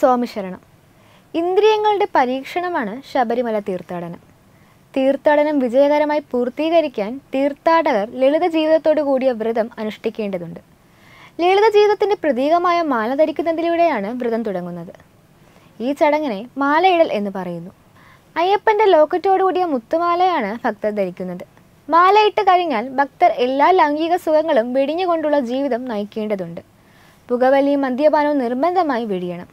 സ്വാമിശരണം ഇന്ദ്രിയങ്ങളുടെ പരീക്ഷണമാണ് ശബരിമല തീർത്ഥാടനം തീർത്ഥാടനം വിജയകരമായി പൂർത്തീകരിക്കാൻ തീർത്ഥാടകർ ലളിത ജീവിതത്തോടു കൂടിയ വ്രതം അനുഷ്ഠിക്കേണ്ടതുണ്ട് ലളിത ജീവിതത്തിൻ്റെ പ്രതീകമായ മാല ധരിക്കുന്നതിലൂടെയാണ് വ്രതം തുടങ്ങുന്നത് ഈ ചടങ്ങിനെ മാലയിടൽ എന്ന് പറയുന്നു അയ്യപ്പൻ്റെ ലോക്കറ്റോടുകൂടിയ മുത്തുമാലയാണ് ഭക്തർ ധരിക്കുന്നത് മാലയിട്ട് കഴിഞ്ഞാൽ ഭക്തർ എല്ലാ ലൈംഗിക സുഖങ്ങളും വെടിഞ്ഞുകൊണ്ടുള്ള ജീവിതം നയിക്കേണ്ടതുണ്ട് പുകവലിയും മദ്യപാനവും നിർബന്ധമായി വെടിയണം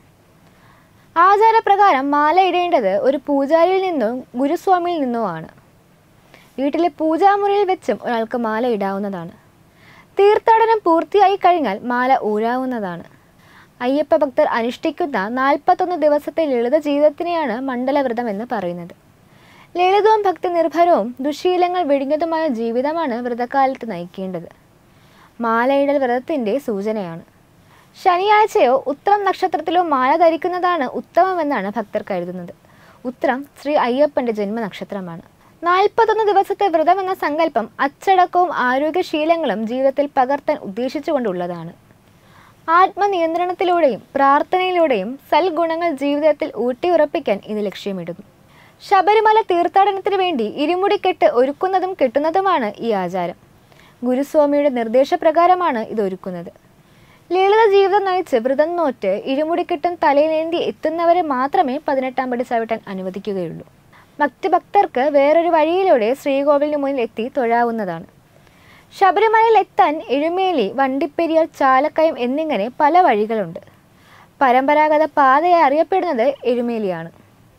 ആചാരപ്രകാരം മാല ഇടേണ്ടത് ഒരു പൂജാരിയിൽ നിന്നോ ഗുരുസ്വാമിയിൽ നിന്നോ ആണ് വീട്ടിലെ പൂജാമുറിയിൽ വെച്ചും ഒരാൾക്ക് മാല ഇടാവുന്നതാണ് തീർത്ഥാടനം പൂർത്തിയായി കഴിഞ്ഞാൽ മാല ഊരാവുന്നതാണ് അയ്യപ്പ ഭക്തർ അനുഷ്ഠിക്കുന്ന നാൽപ്പത്തൊന്ന് ദിവസത്തെ ലളിത ജീവിതത്തിനെയാണ് മണ്ഡലവ്രതം എന്ന് പറയുന്നത് ലളിതവും ഭക്തി നിർഭരവും ദുശീലങ്ങൾ വെടിഞ്ഞതുമായ ജീവിതമാണ് വ്രതകാലത്ത് നയിക്കേണ്ടത് മാലയിടൽ വ്രതത്തിൻ്റെ സൂചനയാണ് ശനിയാഴ്ചയോ ഉത്രം നക്ഷത്രത്തിലോ മാല ധരിക്കുന്നതാണ് ഉത്തമമെന്നാണ് ഭക്തർ കരുതുന്നത് ഉത്രം ശ്രീ അയ്യപ്പൻ്റെ ജന്മനക്ഷത്രമാണ് നാൽപ്പത്തൊന്ന് ദിവസത്തെ വ്രതം എന്ന സങ്കല്പം അച്ചടക്കവും ആരോഗ്യശീലങ്ങളും ജീവിതത്തിൽ പകർത്താൻ ഉദ്ദേശിച്ചുകൊണ്ടുള്ളതാണ് ആത്മനിയന്ത്രണത്തിലൂടെയും പ്രാർത്ഥനയിലൂടെയും സൽഗുണങ്ങൾ ജീവിതത്തിൽ ഊട്ടിയുറപ്പിക്കാൻ ഇത് ലക്ഷ്യമിടുന്നു ശബരിമല തീർത്ഥാടനത്തിന് വേണ്ടി ഇരുമുടിക്കെട്ട് ഒരുക്കുന്നതും കെട്ടുന്നതുമാണ് ഈ ആചാരം ഗുരുസ്വാമിയുടെ നിർദ്ദേശപ്രകാരമാണ് ഇത് ഒരുക്കുന്നത് ലളിത ജീവിതം നയിച്ച് വ്രതം നോറ്റ് ഇരുമുടിക്കെട്ടും തലയിലേന്തി എത്തുന്നവരെ മാത്രമേ പതിനെട്ടാം പടി ചവിട്ടാൻ അനുവദിക്കുകയുള്ളൂ മറ്റ് ഭക്തർക്ക് വേറൊരു വഴിയിലൂടെ ശ്രീകോവിലിന് മുന്നിൽ എത്തി തൊഴാവുന്നതാണ് ശബരിമലയിൽ എത്താൻ എഴുമേലി വണ്ടിപ്പെരിയാർ ചാലക്കയം എന്നിങ്ങനെ പല വഴികളുണ്ട് പരമ്പരാഗത പാതയായി അറിയപ്പെടുന്നത് എഴുമേലിയാണ്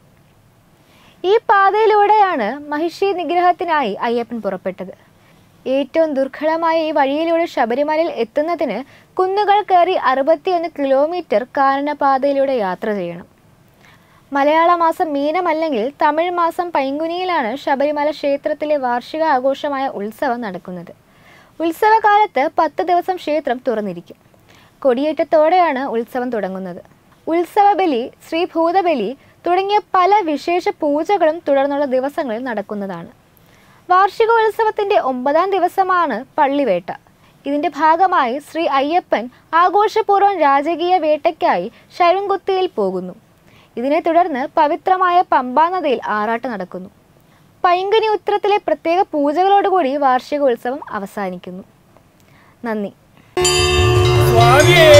ഈ പാതയിലൂടെയാണ് മഹിഷി നിഗ്രഹത്തിനായി അയ്യപ്പൻ പുറപ്പെട്ടത് ഏറ്റവും ദുർഘടമായ ഈ വഴിയിലൂടെ ശബരിമലയിൽ എത്തുന്നതിന് കുന്നുകൾ കയറി അറുപത്തിയൊന്ന് കിലോമീറ്റർ കാനനപാതയിലൂടെ യാത്ര ചെയ്യണം മലയാള മാസം മീനമല്ലെങ്കിൽ തമിഴ് മാസം പൈങ്കുനിയിലാണ് ശബരിമല ക്ഷേത്രത്തിലെ വാർഷിക ആഘോഷമായ ഉത്സവം നടക്കുന്നത് ഉത്സവകാലത്ത് പത്ത് ദിവസം ക്ഷേത്രം തുറന്നിരിക്കും കൊടിയേറ്റത്തോടെയാണ് ഉത്സവം തുടങ്ങുന്നത് ഉത്സവബലി ശ്രീഭൂതബലി തുടങ്ങിയ പല വിശേഷ പൂജകളും തുടർന്നുള്ള ദിവസങ്ങളിൽ നടക്കുന്നതാണ് വാർഷികോത്സവത്തിന്റെ ഒമ്പതാം ദിവസമാണ് പള്ളിവേട്ട ഇതിന്റെ ഭാഗമായി ശ്രീ അയ്യപ്പൻ ആഘോഷപൂർവ്വം രാജകീയ വേട്ടയ്ക്കായി ശരംകുത്തിയിൽ പോകുന്നു ഇതിനെ തുടർന്ന് പവിത്രമായ പമ്പാ നദിയിൽ ആറാട്ട് നടക്കുന്നു പൈങ്കനി ഉത്രത്തിലെ പ്രത്യേക പൂജകളോടുകൂടി വാർഷികോത്സവം അവസാനിക്കുന്നു നന്ദി സ്വാമിയേ